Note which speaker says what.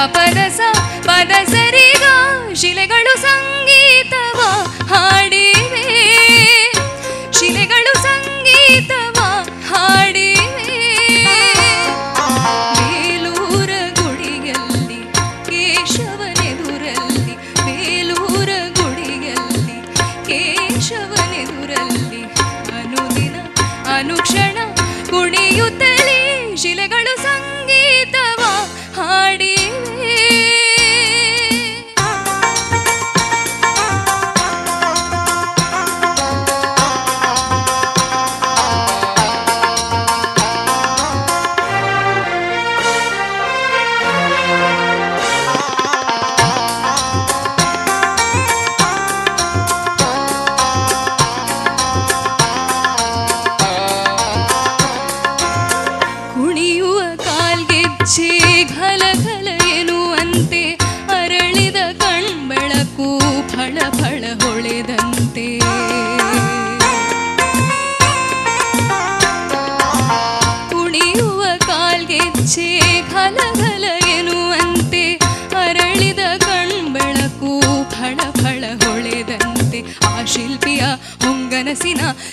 Speaker 1: ಪದಸ ಪದ ಸರಿಗ ಶಿಲೆಗಳು ಸಂಗೀತವ ಹಾಡಿವೆ ಶಿಲೆಗಳು ಸಂಗೀತವ ಹಾಡಿವೆ ಬೇಲೂರ ಗುಡಿಯಲ್ಲಿ ಕೇಶವನೆದುರಲ್ಲಿ ಬೇಲೂರ ಗುಡಿಯಲ್ಲಿ ಕೇಶವನೆದುರಲ್ಲಿ ಅನುದಿನ ಅನುಕ್ಷಣ ಕುಣಿಯುತ್ತಲೇ ಶಿಲೆಗಳು ಸಂಗೀತವ ಹಾಡಿವೆ ಕುಣಿಯುವ ಕಾಲ್ಗೆಜ್ಜೆ ಘಲ ಘಲ ಎನ್ನುವಂತೆ ಅರಳಿದ ಕಣ್ಬೆಳಕು ಫಳ ಫಳ ಹೊಳೆದಂತೆ ಕುಣಿಯುವ ಕಾಲ್ಗೆಜ್ಜೆ ಘಲ ಘಲ ಎನ್ನುವಂತೆ ಅರಳಿದ ಕಣ್ಬೆಳಕು ಫಳ ಫಳ ಹೊಳೆದಂತೆ ಆ ಶಿಲ್ಪಿಯ ಹೊಂಗನಸಿನ